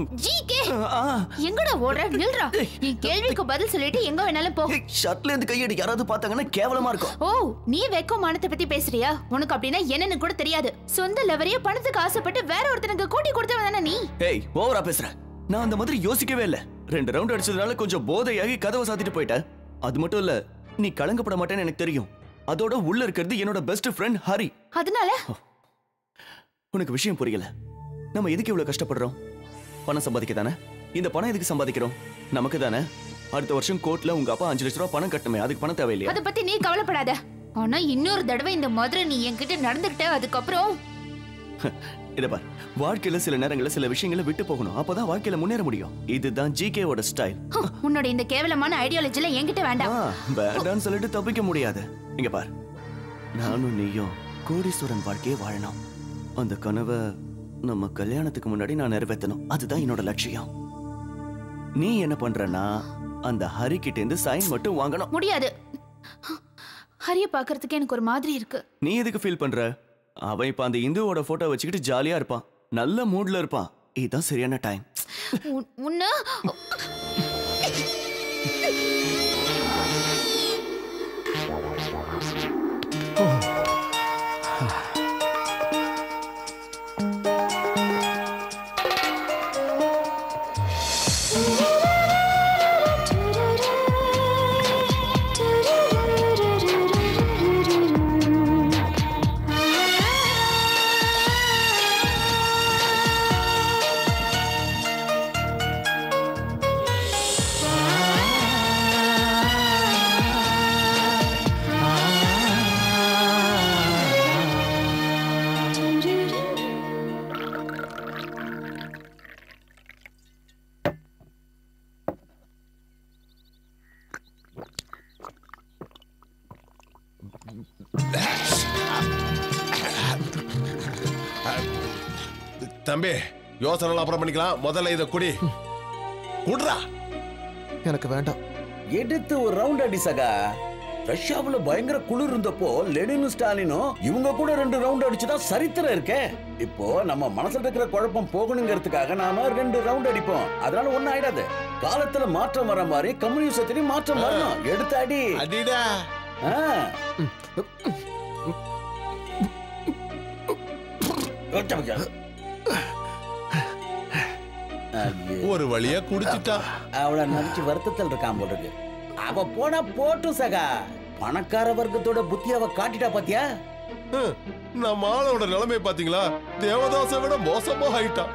GK ஆ, எங்கடா ஓடுற நில்றா என் கேள்விக்கு பதில் சொல்லிட்டு எங்க வேணாலும் போ ஏய், ஷர்ட்ல இருந்து கையெடு யாராவது பார்த்தாங்கன்னா கேவலமா இருக்கும் ஓ நீ வெக்கம் மானத்தை பத்தி பேசுறியா உனக்கு அப்படின்னா என்னன்னு கூட தெரியாது சொந்த லவரைய பணத்துக்கு ஆசைப்பட்டு வேற ஒருத்தனுக்கு கூட்டி கொடுத்தவன் தானே நீ ஏய் ஓவரா பேசுற நான் அந்த மாதிரி யோசிக்கவே இல்ல ரெண்டு ரவுண்ட் அடிச்சதுனால கொஞ்சம் போதையாகி கதவை சாத்திட்டு போயிட்டேன் அது மட்டும் இல்ல நீ கலங்கப்பட மாட்டேன்னு எனக்கு தெரியும் அதோட உள்ள இருக்கிறது என்னோட பெஸ்ட் ஃப்ரெண்ட் ஹரி அதனால உனக்கு விஷயம் புரியல நம்ம எதுக்கு இவ்வளவு கஷ்டப்படுறோம் பணம் சம்பாதிக்க தானே இந்த பணம் எதுக்கு சம்பாதிக்கிறோம் நமக்கு தானே அடுத்த வருஷம் கோர்ட்ல உங்க அப்பா அஞ்சு லட்ச ரூபா பணம் கட்டணுமே அதுக்கு பணம் தேவையில்லையா அத பத்தி நீ கவலைப்படாத ஆனா இன்னொரு தடவை இந்த மாதிரி நீ என்கிட்ட நடந்துகிட்ட அதுக்கப்புறம் இத பார் வாழ்க்கையில சில நேரங்கள்ல சில விஷயங்களை விட்டு போகணும் அப்பதான் வாழ்க்கையில முன்னேற முடியும் இதுதான் ஜிகேவோட ஸ்டைல் ஹம், உன்னோட இந்த கேவலமான ஐடியாலஜில என்கிட்ட வேண்டாம் ஆ, வேண்டான்னு சொல்லிட்டு தப்பிக்க முடியாது இங்க பார் நானும் நீயும் கோடீஸ்வரன் வாழ்க்கையை வாழணும் அந்த கனவை நம்ம கல்யாணத்துக்கு முன்னாடி நான் நிறைவேற்றணும் அதுதான் என்னோட லட்சியம் நீ என்ன பண்றனா அந்த ஹரி கிட்ட இருந்து சைன் மட்டும் வாங்கணும் முடியாது ஹரிய பாக்குறதுக்கு எனக்கு ஒரு மாதிரி இருக்கு நீ எதுக்கு ஃபீல் பண்ற அவன் இப்ப அந்த இந்துவோட போட்டோ வச்சுக்கிட்டு ஜாலியா இருப்பான் நல்ல மூட்ல இருப்பான் இதுதான் சரியான டைம் உன்- உன்ன தம்பி யோசனை அப்புறம் பண்ணிக்கலாம் முதல்ல இத குடி குடுறா எனக்கு வேண்டாம் எடுத்து ஒரு ரவுண்ட் அடி சகா ரஷ்யாவுல பயங்கர குளிர் இருந்தப்போ லெனினும் ஸ்டாலினும் இவங்க கூட ரெண்டு ரவுண்ட் அடிச்சுதான் சரித்திரம் இருக்கே இப்போ நம்ம மனசுல இருக்கிற குழப்பம் போகணுங்கிறதுக்காக நாம ரெண்டு ரவுண்ட் அடிப்போம் அதனால ஒண்ணும் ஆயிடாது காலத்துல மாற்றம் வர மாதிரி கம்யூனிசத்திலையும் மாற்றம் வரணும் எடுத்து அடி அடிடா ஆ. ஐயோ. ஒரு வழியா குடிச்சிட்டா அவளை நினைச்சு வருத்தத்தில் இருக்கான் போல இருக்கு அவ போனா போட்டும் சகா பணக்கார வர்க்கத்தோட புத்தி அவ காட்டிட்டா பாத்தியா ஹம், நம்ம ஆளோட நிலைமை பாத்தீங்களா தேவதாசை விட மோசமா ஆயிட்டான்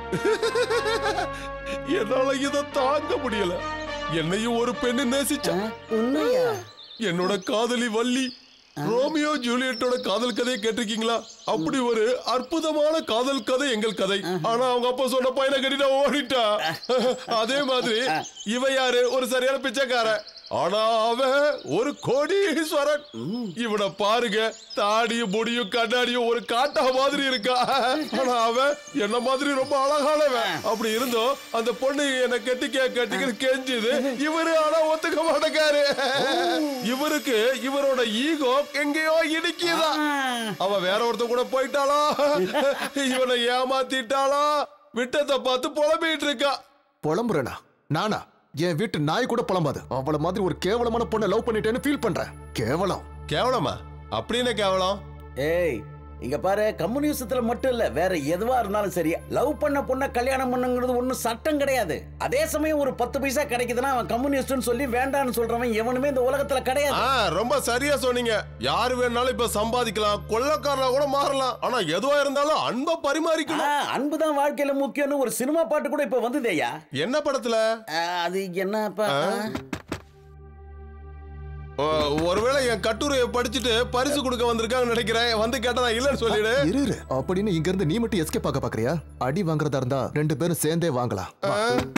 என்னால இத தாங்க முடியல என்னையும் ஒரு பெண்ணு நேசிச்சா உண்மையா என்னோட காதலி வள்ளி ரோமியோ ஜூலியட்டோட காதல் கதையை கேட்டிருக்கீங்களா அப்படி ஒரு அற்புதமான காதல் கதை எங்கள் கதை ஆனா அவங்க அப்பா சொன்ன பையனை கட்டிட்டு ஓடிட்டா அதே மாதிரி இவ யாரு ஒரு சரியான பிச்சைக்காரன் ஆனா அவன் ஒரு கோடீஸ்வரன் இவனை பாருங்க தாடியும் முடியும் கண்ணாடியும் ஒரு காட்டா மாதிரி இருக்கா ஆனா அவன் என்ன மாதிரி ரொம்ப அழகானவன் அப்படி இருந்தோம் அந்த பொண்ணு என்ன கெட்டிக்க கட்டிக்கிட்டு கெஞ்சுது இவரு ஆனா ஒத்துக்க மாட்டேங்காரு இவருக்கு இவரோட ஈகோ எங்கேயோ இடிக்குதா அவ வேற ஒருத்த கூட போயிட்டாளா இவனை ஏமாத்திட்டாளா விட்டத்தை பார்த்து புலம்பிட்டு இருக்கா புலம்புறேனா நானா என் வீட்டு நாய் கூட புலம்பாது அவள மாதிரி ஒரு கேவலமான பொண்ணை லவ் பண்ணிட்டேன்னு ஃபீல் பண்றேன் கேவலம் கேவலமா அப்படின்னு கேவலம் ஏய் இங்க பாரு கம்யூனிசத்துல மட்டும் இல்ல வேற எதுவா இருந்தாலும் சரி லவ் பண்ண பொண்ண கல்யாணம் பண்ணுங்கிறது ஒண்ணும் சட்டம் கிடையாது அதே சமயம் ஒரு பத்து பைசா கிடைக்குதுன்னா அவன் கம்யூனிஸ்ட்னு சொல்லி வேண்டான்னு சொல்றவன் எவனுமே இந்த உலகத்துல கிடையாது ஆ ரொம்ப சரியா சொன்னீங்க யாரு வேணாலும் இப்ப சம்பாதிக்கலாம் கொள்ளக்காரனா கூட மாறலாம் ஆனா எதுவா இருந்தாலும் அன்பை பரிமாறிக்கணும் ஆ, அன்புதான் வாழ்க்கையில முக்கியம்னு ஒரு சினிமா பாட்டு கூட இப்ப வந்ததேயா என்ன படத்துல ஆ, அது என்னப்பா ஓ, ஒருவேளை என் கட்டுரையை படிச்சுட்டு பரிசு கொடுக்க வந்திருக்காங்கன்னு நினைக்கிறேன் வந்து கேட்டா நான் இல்லைன்னு சொல்லிடு இரு இரு அப்படின்னு இங்க இருந்து நீ மட்டும் எஸ்கேப் ஆக பாக்குறியா அடி வாங்குறதா இருந்தா ரெண்டு பேரும் சேர்ந்தே வாங்கலாம் வா.